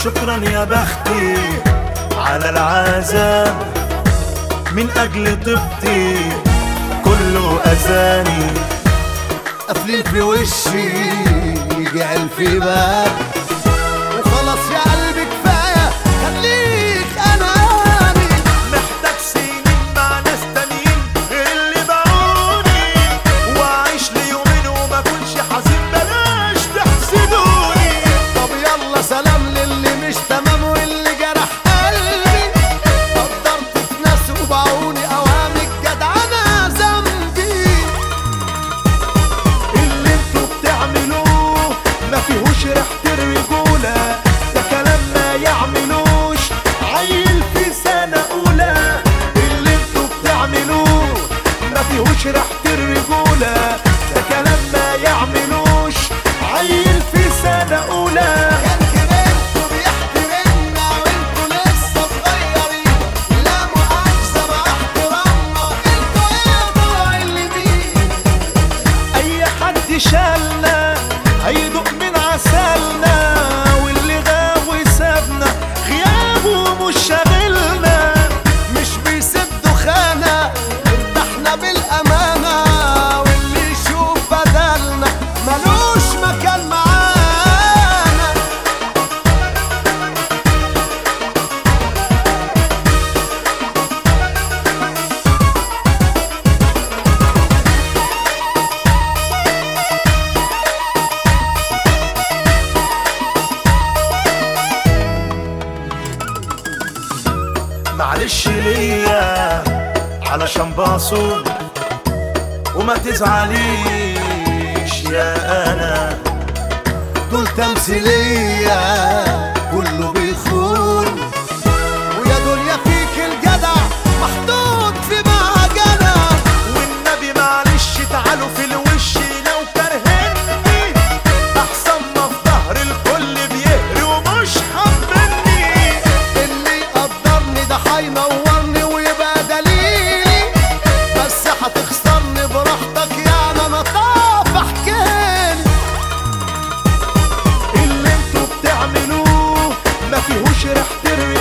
شكرا يا بختي على العذاب من أجل طيبتي كله أذاني قافلين في وشي جعل في باب وخلاص يا قلبي كفايه خليك اناني محتاج سنين مع ناس تانيين غير اللي باعوني وأعيش ليومين وما أكونش حزين بلاش تحسدوني طب يلا سلام للي مش تمام واللي جرح قلبي قدرت في ناس وباعوني اوهامك جدعنه ذنبي اللي انتوا بتعملوه ما فيهوش ريحة الرجولة ده كلام ما يعملوش عيل في سنة أولى اللي انتوا بتعملوه ما فيهوش ريحة الرجولة ده كلام ما يعملوش عيل في سنة أولى كان كبرتوا بيحترمنا وانتوا لسه صغيرين لا مؤاخذه مع احترامنا انتوا ايه معلمين أي حد شالنا هيدوق من عسلنا واللي غاب وسابنا غيابه مش شاغلنا مش بيسدوا خانة ارتحنا بالأمانة واللي يشوف بدلنا ملوش مكان معانا معلش ليا علشان باصو وما تزعليش يا انا دول تمثيلية كله بيخون ويا دنيا فيك الجدع محطوط في معجنة والنبي معلش تعالوا في الوش لو كرهني احسن ما في ظهر الكل بيهري ومش حبني اللي يقدرني ده هينورني ويبقى دليلي بس هتخسرني براحتك يعني انا طاف احكيلي اللي انتوا بتعملوه ما فيهوش ريحة الرجولة